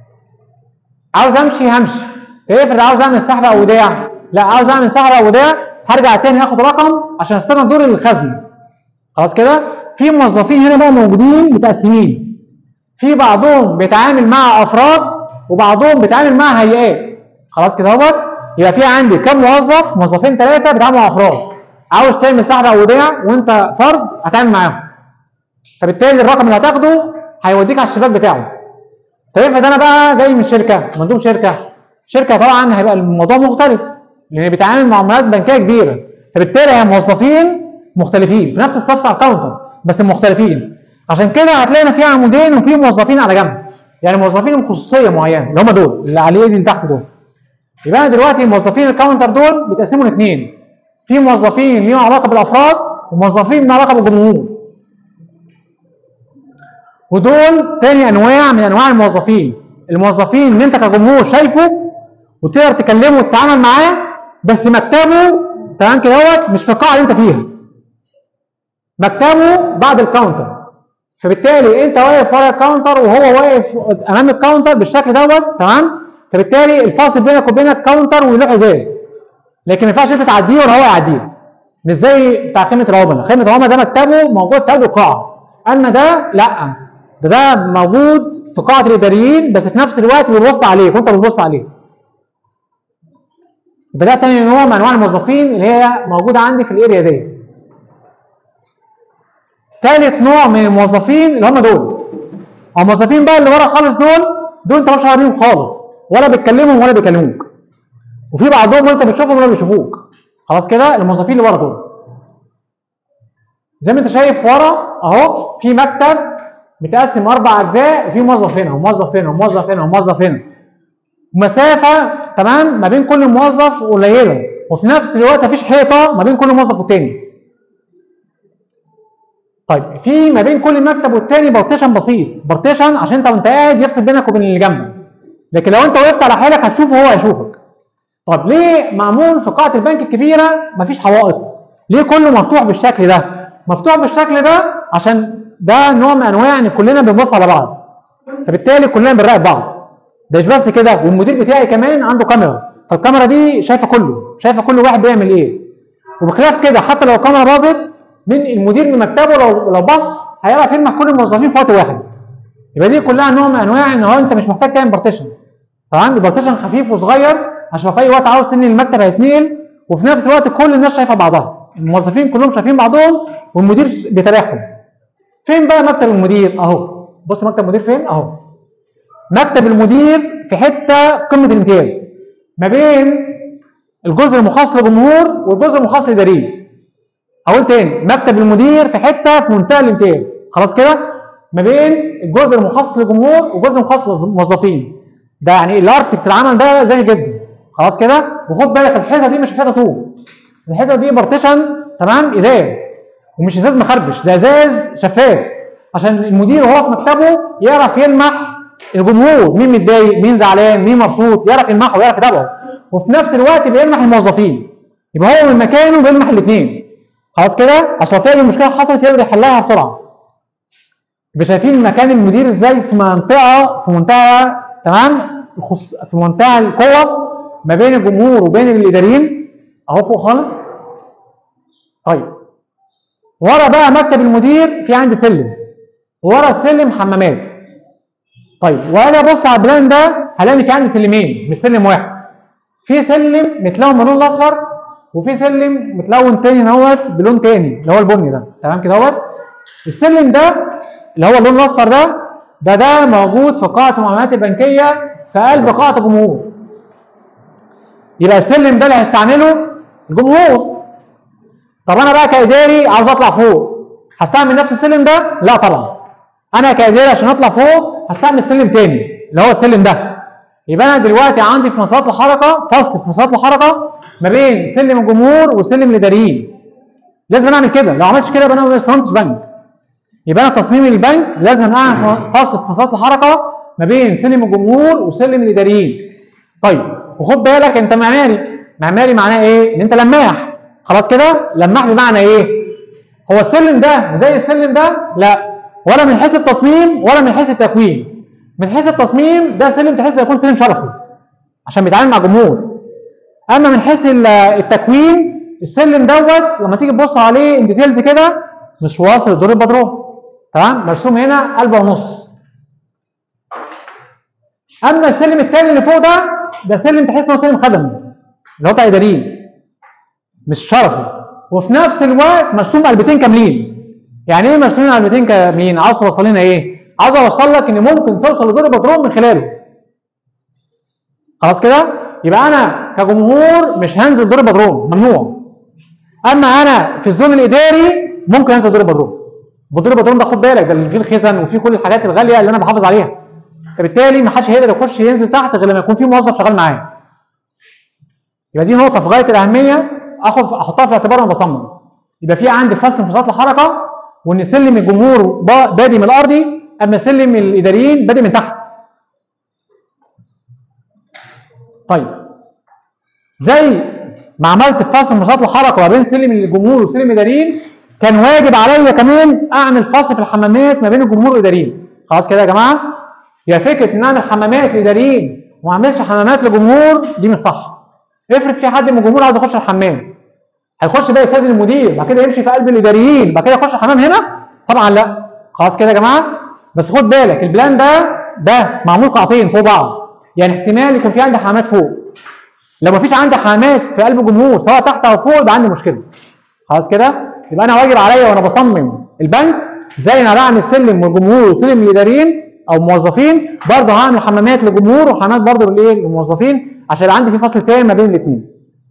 عاوز امشي همشي افرض عاوز اعمل سحب او وداع لا عاوز اعمل سحب او وداع هرجع تاني اخد رقم عشان استنى دور الخزنه خلاص كده في موظفين هنا بقى موجودين متقسمين في بعضهم بيتعامل مع افراد وبعضهم بيتعامل مع هيئات خلاص كده اهوت يبقى في عندي كم موظف موظفين ثلاثه بيتعاملوا مع افراد عاوز تعمل سحب او وداع وانت فرد هتعمل معاهم فبالتالي الرقم اللي هتاخده هيوديك على الشباك بتاعه طيب افرض انا بقى جاي من شركه مندوب شركه شركه طبعا هيبقى الموضوع مختلف لان بيتعامل مع عملات بنكيه كبيره فبالتالي هي موظفين مختلفين في نفس الصف على الكاونتر بس مختلفين عشان كده هتلاقينا في عمودين وفي موظفين على جنب يعني موظفين بخصوصيه معينه اللي هم دول اللي على اليد اللي تحت دول يبقى أنا دلوقتي موظفين الكاونتر دول بيتقسموا لاثنين في موظفين ليهم علاقه بالافراد وموظفين ليهم علاقه بالجمهور ودول تاني انواع من انواع الموظفين الموظفين اللي انت كجمهور شايفه وتقدر تكلمه وتتعامل معاه بس مكتبه تمام كده اهوت مش في القاعه اللي انت فيها مكتبه بعد الكاونتر فبالتالي انت واقف ورا الكاونتر وهو واقف امام الكاونتر بالشكل دوت تمام فبالتالي الفاصل بينك وبين الكاونتر ولوح ازاز لكن ما ينفعش انت تعديه ولا هو يعديه مش زي بتاع خدمه العملاء خدمه العملاء ده مكتبه موجود في قلب القاعه اما ده لا ده ده موجود في قاعه الاداريين بس في نفس الوقت بيبص عليك وانت بتبص عليه يبقى ده تاني نوع من انواع الموظفين اللي هي موجوده عندي في الاريا دي ثالث نوع من الموظفين اللي هم دول الموظفين بقى اللي ورا خالص دول دول انت مش عارفين خالص ولا بتكلمهم ولا بيكلموك وفي بعضهم انت بتشوفهم ولا بيشوفوك خلاص كده الموظفين اللي ورا دول زي ما انت شايف ورا اهو في مكتب متقسم اربع اجزاء وفي موظف هنا وموظف هنا وموظف هنا وموظف هنا مسافه تمام ما بين كل موظف قليله وفي نفس الوقت مفيش حيطه ما بين كل موظف والتاني طيب في ما بين كل مكتب والتاني بارتيشن بسيط بارتيشن عشان انت وانت قاعد يفصل بينك وبين اللي جنبك لكن لو انت وقفت على حالك هتشوفه هو هيشوفك طب ليه معمول في قاعه البنك الكبيره مفيش حوائط ليه كله مفتوح بالشكل ده مفتوح بالشكل ده عشان ده نوع من انواع ان كلنا بنبص على بعض فبالتالي كلنا بنراقب بعض ده مش بس كده والمدير بتاعي كمان عنده كاميرا فالكاميرا دي شايفه كله شايفه كل واحد بيعمل ايه وبخلاف كده حتى لو الكاميرا باظت من المدير من مكتبه لو لو بص هيعرف يلمح كل الموظفين في وقت واحد يبقى دي كلها نوع من انواع ان هو انت مش محتاج تعمل بارتيشن تمام البارتيشن خفيف وصغير عشان في اي وقت عاوز تنقل المكتب هيتنقل وفي نفس الوقت كل الناس شايفه بعضها الموظفين كلهم شايفين بعضهم والمدير بيتابعهم فين بقى مكتب المدير اهو بص مكتب المدير فين اهو مكتب المدير في حته قمه الامتياز ما بين الجزء المخصص للجمهور والجزء المخصص للاداريين اقول تاني مكتب المدير في حته في منتهى الامتياز خلاص كده ما بين الجزء المخصص للجمهور والجزء المخصص للموظفين ده يعني الارت بتتعمل ده زي جدا خلاص كده وخد بالك الحيطه دي مش حيطه طوب الحيطه دي بارتيشن تمام ازاز ومش ازاز مخربش ده ازاز شفاف عشان المدير وهو في مكتبه يعرف يلمح الجمهور مين متضايق مين زعلان مين مبسوط يعرف يلمحه ويعرف يتابعه وفي نفس الوقت بيلمح الموظفين يبقى هو من مكانه بيلمح الاثنين خلاص كده عشان لو في مشكله حصلت يقدر يحلها بسرعه يبقى شايفين مكان المدير ازاي في منطقه في منتهى تمام الخص- في منتهى القوه ما بين الجمهور وبين الاداريين اهو فوق خالص طيب ورا بقى مكتب المدير في عندي سلم ورا السلم حمامات طيب وانا ابص على البلان ده هلاقي في عندي سلمين مش سلم واحد في سلم متلون باللون الاصفر وفي سلم متلون تاني اهوت بلون تاني اللي هو البني ده تمام كده اهوت السلم ده اللي هو اللون الاصفر ده ده ده موجود في قاعه المعاملات البنكيه في قلب قاعه الجمهور يبقى السلم ده اللي هيستعمله الجمهور طب انا بقى كاداري عاوز اطلع فوق هستعمل نفس السلم ده لا طبعا انا كاداري عشان اطلع فوق هستعمل سلم تاني اللي هو السلم ده يبقى انا دلوقتي عندي في مسارات الحركه فصل في مسارات الحركه ما بين سلم الجمهور وسلم الاداريين لازم اعمل كده لو عملتش كده يبقى انا ما صممتش بنك يبقى انا تصميم البنك لازم اعمل فصل في مسارات الحركه ما بين سلم الجمهور وسلم الاداريين طيب وخد بالك انت معماري معماري معناه ايه ان انت لماح خلاص كده لماح بمعنى ايه هو السلم ده زي السلم ده لا ولا من حيث التصميم ولا من حيث التكوين من حيث التصميم ده سلم تحس يكون سلم شرفي عشان بيتعامل مع جمهور اما من حيث ال- التكوين السلم دوت لما تيجي تبص عليه ان ديتيلز كده مش واصل لدور البدروم تمام مرسوم هنا قلبه ونص اما السلم الثاني اللي فوق ده ده سلم تحس انه سلم خدمي اللي هو بتاع اداريين مش شرفي وفي نفس الوقت مرسوم قلبتين كاملين يعني ايه مرسومين قلبتين كاملين عاوز توصل لنا ايه عاوز اوصل لك ان ممكن توصل لدور البدروم من خلاله خلاص كده يبقى انا كجمهور مش هنزل دور البدروم ممنوع اما انا في الزون الاداري ممكن انزل دور البدروم ودور البدروم ده خد بالك ده اللي فيه الخزن وفيه كل الحاجات الغاليه اللي انا بحافظ عليها فبالتالي ما حدش هيقدر يخش ينزل تحت غير لما يكون في موظف شغال معاه يبقى دي نقطه في غايه الاهميه اخد احطها في الاعتبار وانا بصمم يبقى في عندي فصل في خطوط الحركه وان سلم الجمهور با- بادي من الارضي اما سلم الاداريين بادي من تحت طيب زي ما عملت في فصل مسارات الحركه ما بين سلم الجمهور وسلم الاداريين كان واجب عليا كمان اعمل فصل في الحمامات ما بين الجمهور والاداريين خلاص كده يا جماعه هي فكره ان اعمل حمامات لاداريين وما اعملش حمامات لجمهور دي مش صح افرض في حد من الجمهور عايز يخش الحمام هيخش بقى يستاذن المدير بعد كده يمشي في قلب الاداريين بعد كده يخش الحمام هنا طبعا لا خلاص كده يا جماعه بس خد بالك البلان ده ده معمول قاعتين فوق بعض يعني احتمال يكون في عندي حمامات فوق لو مفيش عندي حمامات في قلب الجمهور سواء تحت او فوق يبقى عندي مشكله خلاص كده يبقى انا واجب عليا وانا بصمم البنك زي ما بعمل سلم للجمهور وسلم للاداريين او موظفين برضه هعمل حمامات للجمهور وحمامات برضه للايه للموظفين عشان يبقى عندي في فصل تاني ما بين الاثنين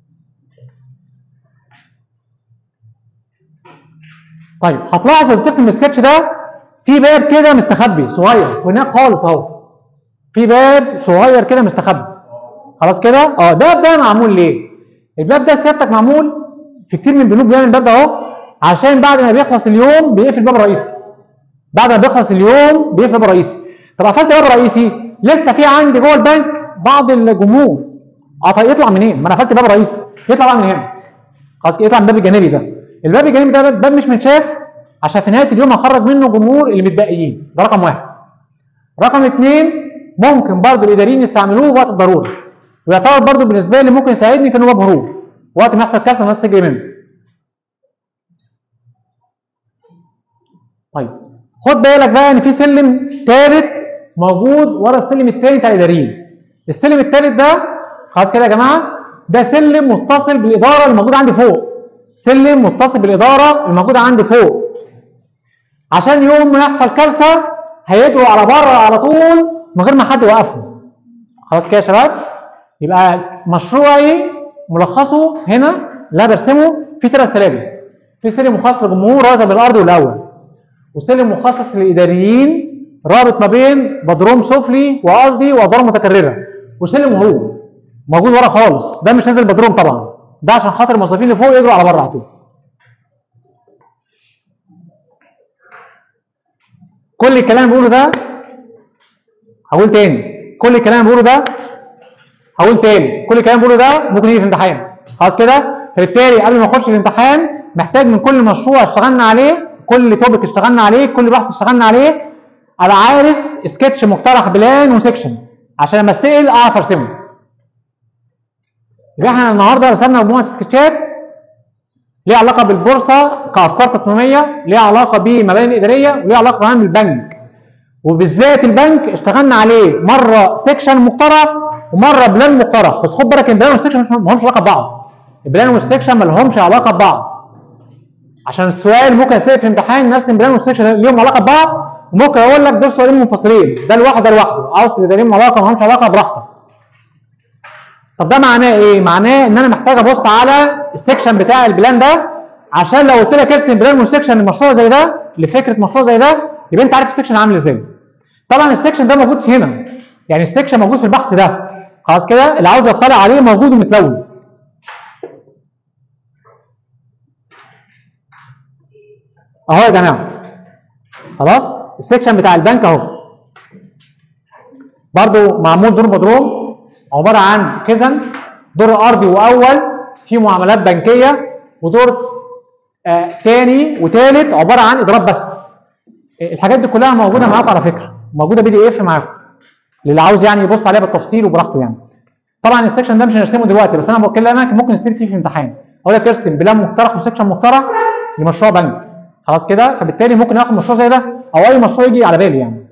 طيب هتلاحظ القسم السكتش ده في باب كده مستخبي صغير هناك خالص اهو في باب صغير كده مستخبي خلاص كده اه ده ده معمول ليه الباب ده سيادتك معمول في كتير من البنوك بيعمل الباب ده اهو عشان بعد ما بيخلص اليوم بيقفل الباب الرئيسي بعد ما بيخلص اليوم بيقفل الباب الرئيسي طب قفلت الباب الرئيسي لسه في عندي جوه البنك بعض الجمهور اه طيب يطلع منين ما انا قفلت الباب الرئيسي يطلع بقى من هنا خلاص كده يطلع من الباب الجانبي ده الباب الجانبي ده باب مش متشاف عشان في نهايه اليوم هخرج منه جمهور اللي متبقيين ده رقم واحد رقم اثنين ممكن برضه الاداريين يستعملوه وقت الضروره ويعتبر برضه بالنسبه لي ممكن يساعدني في ان هو باب هروب وقت ما يحصل كارثه الناس تجري منه طيب خد بالك بقى ان في سلم ثالث موجود ورا السلم الثاني بتاع الاداريين السلم الثالث ده خلاص كده يا جماعه ده سلم متصل بالاداره اللي موجوده عندي فوق سلم متصل بالاداره الموجوده عندي فوق عشان يوم ما يحصل كارثه هيجروا على بره على طول من غير ما حد يوقفهم خلاص كده يا شباب يبقى مشروعي ملخصه هنا اللي انا برسمه في ثلاث سلالم في سلم مخصص للجمهور رابط بالارض والاول وسلم مخصص للاداريين رابط ما بين بدروم سفلي وارضي وادوار متكرره وسلم هروب موجود ورا خالص ده مش نازل بدروم طبعا ده عشان خاطر الموظفين اللي فوق يجروا على بره على طول كل الكلام اللي بقوله ده هقول تاني كل الكلام اللي بقوله ده هقول تاني كل الكلام اللي بقوله ده ممكن يجي في امتحان خلاص كده فبالتالي قبل ما اخش الامتحان محتاج من كل مشروع اشتغلنا عليه كل توبيك اشتغلنا عليه كل بحث اشتغلنا عليه ابقى عارف سكتش مقترح بلان وسكشن عشان لما استقل اعرف ارسمه يبقى احنا النهارده رسمنا مجموعه سكتشات ليها علاقه بالبورصه كافكار تصميميه ليها علاقه بالمباني الاداريه وليها علاقه كمان بالبنك وبالذات البنك اشتغلنا عليه مره سكشن مقترح ومره بلان مقترح بس خد بالك البلان والسكشن مش- ما همش علاقه ببعض البلان والسكشن ما لهمش علاقه ببعض عشان السؤال ممكن يسال في امتحان نفس البلان والسكشن ليهم علاقه ببعض وممكن اقول لك دول سؤالين منفصلين ده لوحده ده لوحده عاوز تبقى ليهم علاقه ما لهمش علاقه براحتك طب ده معناه ايه؟ معناه ان انا محتاج ابص على السكشن بتاع البلان ده عشان لو قلت لك ارسم بلان وسكشن لمشروع زي ده لفكره مشروع زي ده يبقى انت عارف السكشن عامل ازاي. طبعا السكشن ده موجود هنا يعني السكشن موجود في البحث ده خلاص كده اللي عاوز يطلع عليه موجود ومتلون. اهو يا جماعه خلاص السكشن بتاع البنك اهو برضو معمول دور مضروب عباره عن كذا دور ارضي واول في معاملات بنكيه ودور آه تاني وتالت عباره عن اضراب بس الحاجات دي كلها موجوده معاكم على فكره موجوده بي دي اف معاكم للي عاوز يعني يبص عليها بالتفصيل وبراحته يعني طبعا السكشن ده مش هنرسمه دلوقتي بس انا بكلمك ممكن نستفيد فيه في امتحان اقول لك ارسم بلان مقترح وسكشن مقترح لمشروع بنك خلاص كده فبالتالي ممكن اخد مشروع زي ده او اي مشروع يجي على بالي يعني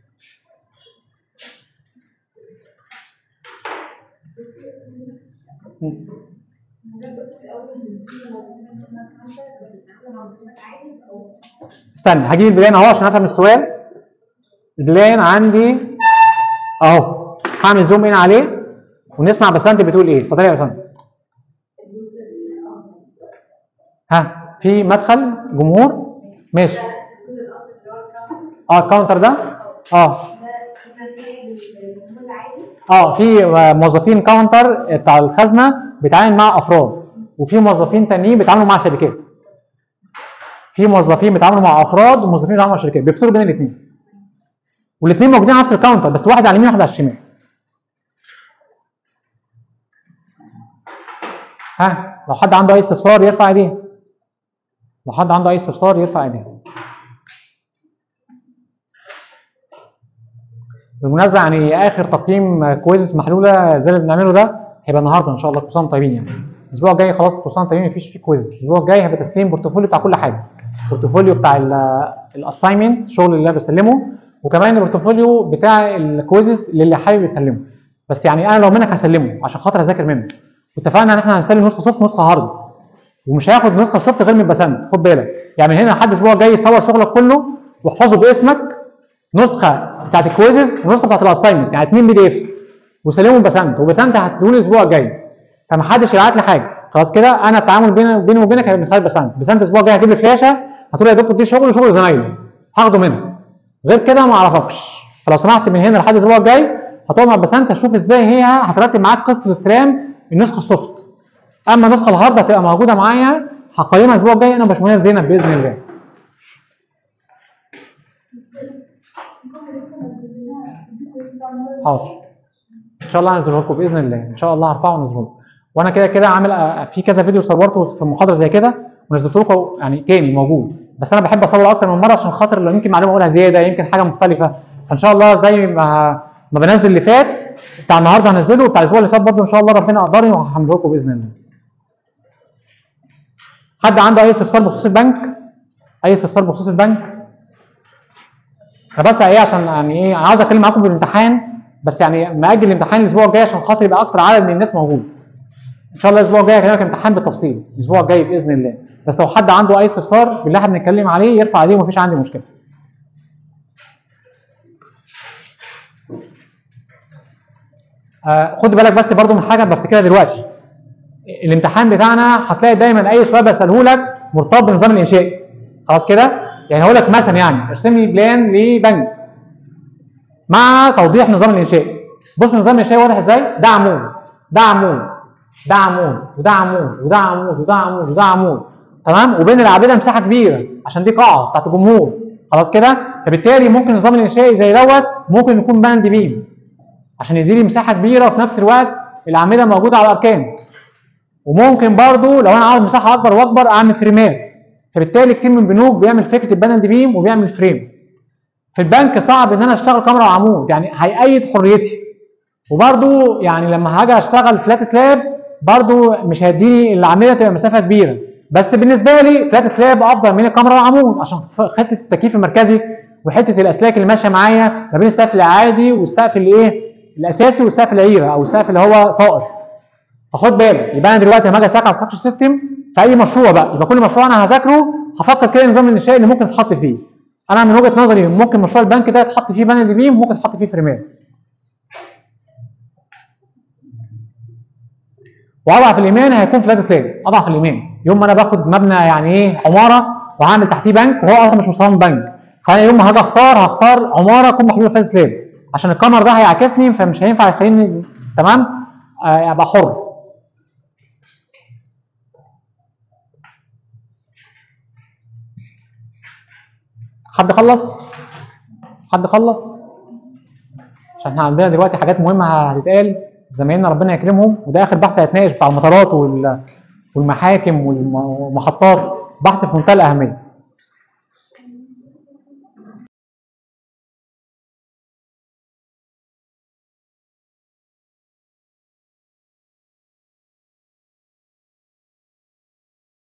استنى هجيب البلان اهو عشان افهم السؤال البلان عندي اهو هعمل زوم ان عليه ونسمع بسنت بتقول ايه اتفضلي يا بسنت ها في مدخل جمهور ماشي اه الكاونتر ده اه اه في موظفين كاونتر بتاع الخزنه بيتعامل مع افراد وفي موظفين تانيين بيتعاملوا مع شركات في موظفين بيتعاملوا مع افراد وموظفين بيتعاملوا مع شركات بيفصلوا بين الاثنين والاثنين موجودين على نفس الكاونتر بس واحد على اليمين وواحد على الشمال ها لو حد عنده اي استفسار يرفع ايديه لو حد عنده اي استفسار يرفع ايديه بالمناسبه يعني اخر تقييم كويز محلوله زي اللي بنعمله ده هيبقى النهارده ان شاء الله كل سنه وانتم طيبين يعني الاسبوع الجاي خلاص كل سنه وانتم طيبين مفيش فيه كويز الاسبوع الجاي هيبقى تسليم بورتفوليو بتاع كل حاجه البورتفوليو بتاع الاساينمنت الشغل اللي انا بسلمه وكمان البورتفوليو بتاع الكويزز اللي حابب يسلمه بس يعني انا لو منك هسلمه عشان خاطر اذاكر منه واتفقنا ان احنا هنسلم نسخه سوفت نسخه هارد ومش هياخد نسخه سوفت غير من بسنت خد بالك يعني من هنا لحد الاسبوع الجاي صور شغلك كله واحفظه باسمك نسخه بتاعت الكويزز ونسخه بتاعت الاساينمنت يعني اثنين بي دي اف وسلمهم بسنت وبسنت هتدوني الاسبوع الجاي فمحدش يبعت لي حاجه خلاص كده انا التعامل بيني بيني وبينك هيبقى من خلال بسنت بسنت الاسبوع الجاي هجيب لي فلاشه هتقول لي يا دكتور دي شغل وشغل زمايلي هاخده منها غير كده ما اعرفكش فلو سمحت من هنا لحد الاسبوع الجاي هتقعد مع بسنت اشوف ازاي هي هترتب معاك قصه استلام النسخه السوفت اما النسخه الهارد هتبقى موجوده معايا هقيمها الاسبوع الجاي انا وباشمهندس زينب باذن الله حاضر ان شاء الله هنزله لكم باذن الله ان شاء الله هرفعه وانزله لكم وانا كده كده عامل آه، في كذا فيديو صورته في محاضره زي كده ونزلت لكم يعني تاني موجود بس انا بحب اصور اكتر من مره عشان خاطر لو يمكن معلومه اقولها زياده يمكن حاجه مختلفه فان شاء الله زي ما ما بنزل اللي فات بتاع النهارده هنزله وبتاع الاسبوع اللي فات برضه ان شاء الله ربنا قدرني وهحمله لكم باذن الله حد عنده اي استفسار بخصوص البنك اي استفسار بخصوص البنك انا بس ايه عشان يعني ايه عاوز اتكلم معاكم بالامتحان بس يعني مأجل الامتحان الاسبوع الجاي عشان خاطر يبقى اكتر عدد من الناس موجود ان شاء الله الاسبوع الجاي هكلمك امتحان بالتفصيل الاسبوع الجاي باذن الله بس لو حد عنده اي استفسار باللي احنا بنتكلم عليه يرفع ايديه ومفيش عندي مشكله آه خد بالك بس برضو من حاجه بفتكرها دلوقتي الامتحان بتاعنا هتلاقي دايما اي سؤال بساله لك مرتبط بالنظام الانشائي خلاص كده يعني هقول لك مثلا يعني ارسم لي بلان لبنك مع توضيح النظام الانشائي بص النظام الانشائي واضح ازاي ده عمود ده عمود ده عمود وده عمود وده عمود وده عمود وده عمود تمام وبين الاعمده مساحه كبيره عشان دي قاعه بتاعت الجمهور خلاص كده فبالتالي ممكن النظام الانشائي زي دوت ممكن يكون باند بيم عشان يديلي مساحه كبيره وفي نفس الوقت الاعمده موجوده على الاركان وممكن برضو لو انا عاوز مساحه اكبر واكبر اعمل فريمات فبالتالي كتير من البنوك بيعمل فكره الباند بيم وبيعمل فريم في البنك صعب ان انا اشتغل كاميرا وعمود يعني هيأيد حريتي وبرضو يعني لما هاجي اشتغل فلات سلاب برضو مش هيديني العمليه تبقى مسافه كبيره بس بالنسبه لي فلات سلاب افضل من الكاميرا والعمود عشان حته التكييف المركزي وحته الاسلاك اللي ماشيه معايا ما بين السقف العادي والسقف اللي ايه الاساسي والسقف العيره او السقف اللي هو ثائر فخد بالك يبقى انا دلوقتي لما اجي اذاكر على ستراكشر سيستم في اي مشروع بقى يبقى كل مشروع انا هذاكره هفكر كده النظام الانشائي اللي ممكن يتحط فيه انا من وجهه نظري ممكن مشروع البنك ده يتحط فيه بانل بيم ممكن يتحط فيه فريمات واضعف الايمان هيكون فلات سلاب اضعف الايمان يوم ما انا باخد مبنى يعني ايه عماره وهعمل تحتيه بنك وهو اصلا مش مصمم بنك فانا يوم ما هاجي اختار هختار عماره تكون محلوله فلات سلاب عشان الكاميرا ده هيعكسني فمش هينفع يخليني تمام آه، ابقى حر حد خلص حد خلص عشان احنا عندنا دلوقتي حاجات مهمه هتتقال زمايلنا ربنا يكرمهم وده اخر بحث هيتناقش بتاع المطارات وال- والمحاكم والم- والمحطات بحث في منتهى الاهميه